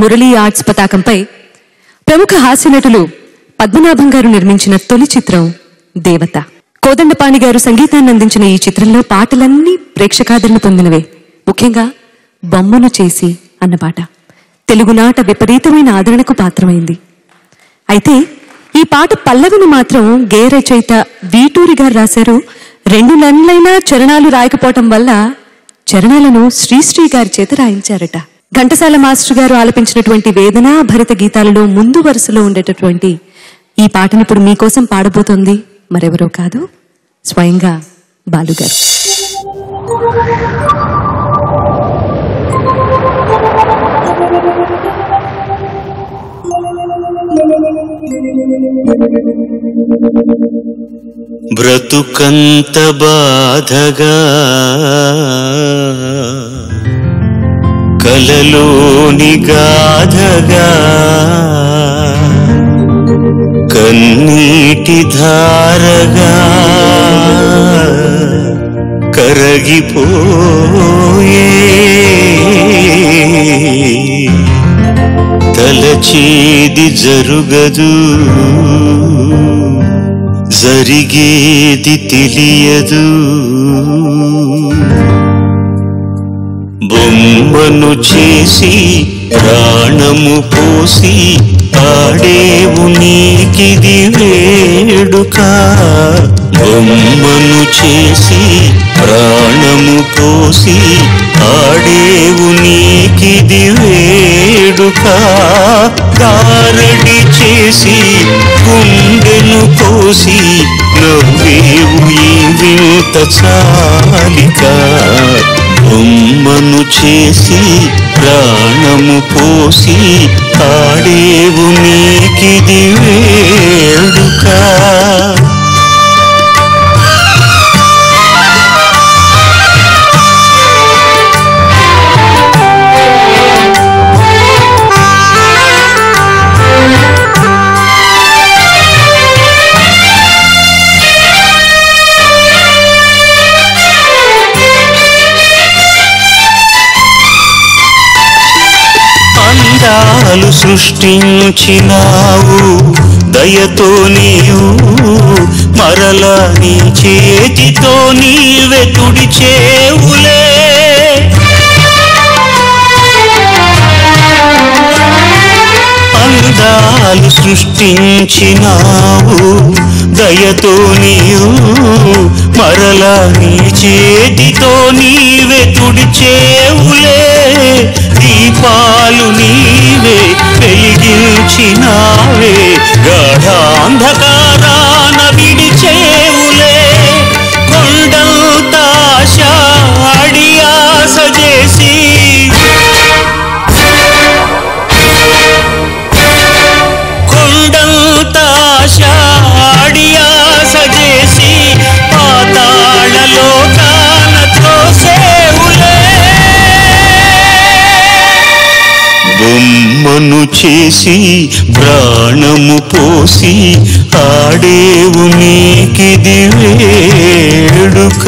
Murali arts పతాకంపై ప్రముఖ హాస్య నటులు పద్మనాభం గారు నిర్మించిన తొలి చిత్రం దేవత కోదండపాణి గారు సంగీతాన్ని అందించిన ఈ చిత్రంలో పాటలన్నీ ప్రేక్షకాదరణ పొందినవే ముఖ్యంగా బొమ్మను చేసి అన్న పాట తెలుగునాట విపరీతమైన ఆదరణకు పాత్రమైంది అయితే ఈ పాట పల్లవిని మాత్రం గే రచయిత వీటూరి గారు రాశారు రెండు నెలలైనా చరణాలు రాయకపోవటం వల్ల చరణాలను శ్రీశ్రీ గారి చేత రాయించారట ఘంటసాల మాస్టర్ గారు ఆలపించినటువంటి వేదనా భరిత గీతాలలో ముందు వరుసలో ఉండేటటువంటి ఈ పాటను ఇప్పుడు మీకోసం పాడబోతోంది మరెవరో కాదు స్వయంగా బాలుగారు బ్రతుకంత బాధగా కలలోని గాధగా కన్నీటి ధారగా కరగిపోయే తలచేది జరుగదు జరిగేది తెలియదు బొమ్మను చేసి ప్రాణము పోసి ఆడేవు నీకిది వేడుక బొమ్మను చేసి ప్రాణము పోసి ఆడేవు నీకిది వేడుక దారడి చేసి గుండెను కోసి నవ్వేవు ఈ వింత చాలిక బొమ్మను చేసి ప్రాణము పోసి ఆడేవు నీకిది వేడుక అందాలు సృష్టించినావు దయతో నీవు మరల నీ చేతితో నీవే తుడిచేవులే అందాలు సృష్టించినావు దయతో నీవు మరల నీ చేతితో నీవే తుడిచేవులే దీపాలు నీవే వెలిగించినావే గాఢాంధకారాన విడిచేవులే కొండంత ఆశ అడియాస చేసి కొండంత ఆశ అడియాస చేసి పాతాళ లోకాన త్రోసేవులే బొమ్మను చేసి ప్రాణము పోసి ఆడేవు నీకిది వేడుక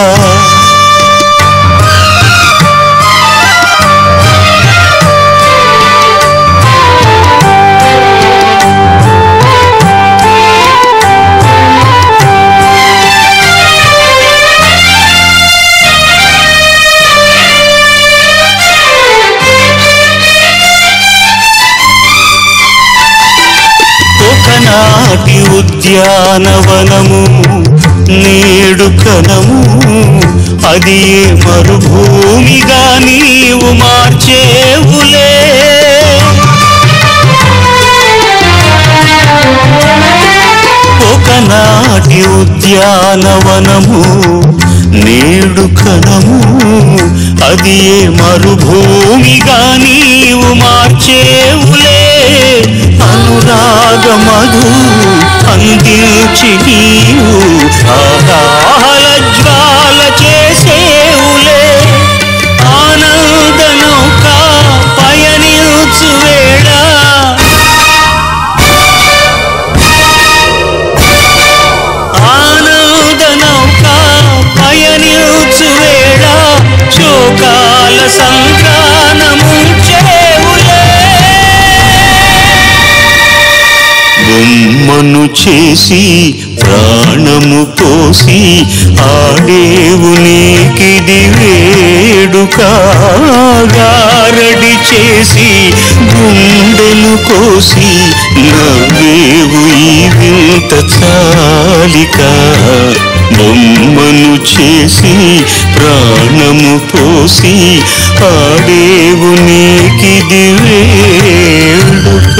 ఒకనాటి ఉద్యానవనము నేడు కనము అది ఏ మరుభూమిగా నీవు మార్చేవులే ఒకనాటి ఉద్యానవనము నేడు కనము అది ఏ మరుభూమిగా నీవు మార్చేవులే అనురాగ మధు అందించి నీవు ఆహాల జ్వాల చేసేవులే ఆనంద నౌక పయనించు వేళ ఆనంద నౌక పయనించు వేళ శోకాల సంగ్రానము చేవులే చేసి ప్రాణము పోసి ఆడేవు నీకిది వేడుక గారడి చేసి గుండెలు కోసి నవ్వేవు ఈ వింత చాలిక బొమ్మను చేసి ప్రాణము పోసి ఆడేవు నీకిది వేడుక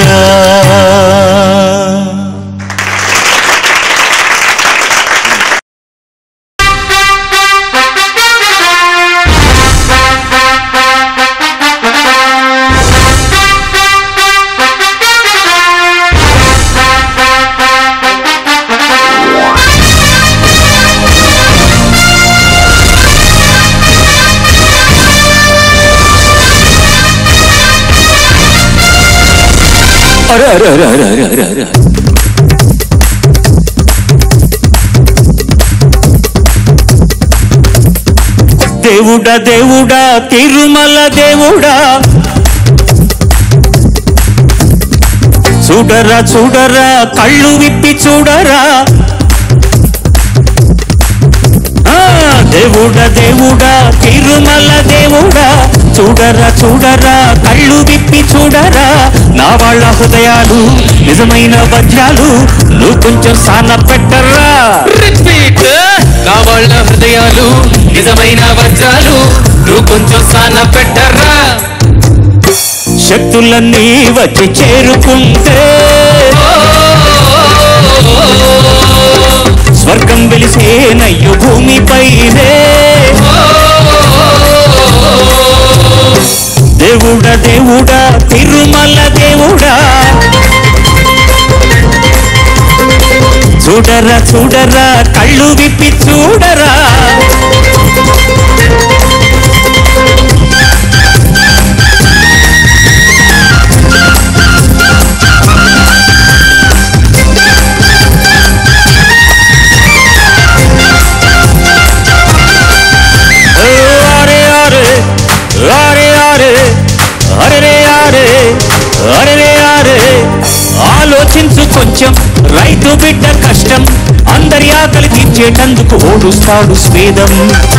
అరే అరే అరే అరే అరే అరే అరే దేవుడా దేవుడా తిరుమల దేవుడా చూడరా చూడరా కళ్ళు విప్పి చూడరా ఆ, దేవుడా దేవుడా తిరుమల దేవుడా చూడరా చూడరా కళ్ళు విప్పి చూడరా నా వాళ్ళ హృదయాలు నిజమైన వజ్రాలు నువ్వు కొంచెం సాన పెట్టరా రిపీట్ నా వాళ్ళ హృదయాలు నిజమైన వజ్రాలు నువ్వు కొంచెం సాన పెట్టరా శక్తులన్నీ వచ్చి చేరుకుంటే స్వర్గం వెలిసేనయ్యు భూమిపైనే దేవుడా దేవుడా తిరుమల దేవుడా చూడరా చూడరా కళ్ళు విప్పి చూడరా అరే అరే అరే అరే అరే అరే అరే అరే ఆలోచించు కొంచెం రైతు బిడ్డ కష్టం అందరి ఆకలి తీర్చేటందుకు ఓడుస్తాడు స్వేదం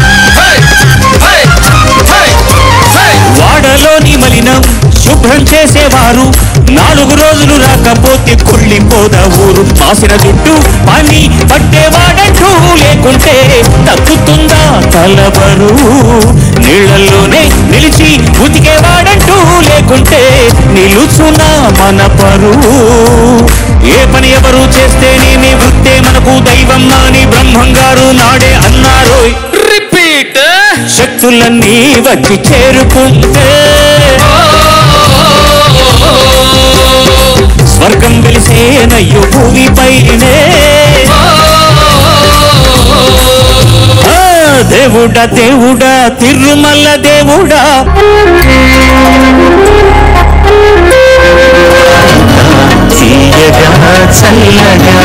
వాడలోని మలినం శుభ్రం చేసేవారు నాలుగు రోజులు రాకపోతే కుళ్ళిపోదా ఊరు మాసిన జుట్టు పని పట్టేవాడంటూ లేకుంటే తగ్గుతుందా తలబరు నీళ్ళల్లోనే నిలిచి ఉతికేవాడంటూ లేకుంటే నిలుచునా మన పరువు ఏ పని ఎవరు చేస్తేనేమి వృత్తే మనకు దైవం అని బ్రహ్మం గారు నాడే అన్నారోయ్ రిపీట్ శక్తులన్నీ వచ్చి చేరుకుంటే స్వర్గం వెలిసేనయ్యు భూమిపైనే ఆ, దేవుడా దేవుడా తిరుమల దేవుడా తీయగా చల్లగా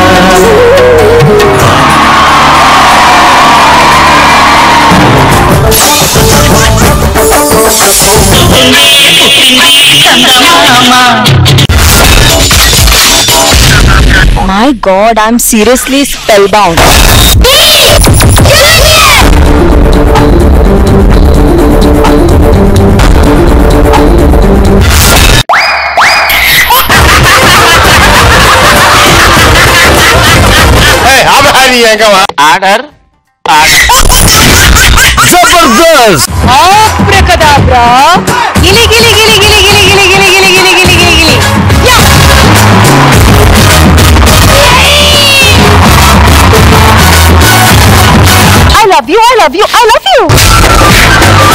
My god, I'm seriously spellbound. Order Abracadabra! Gili gili gili gili gili gili gili gili gili gili gili gili. Yeah! I love you, I love you, I love you!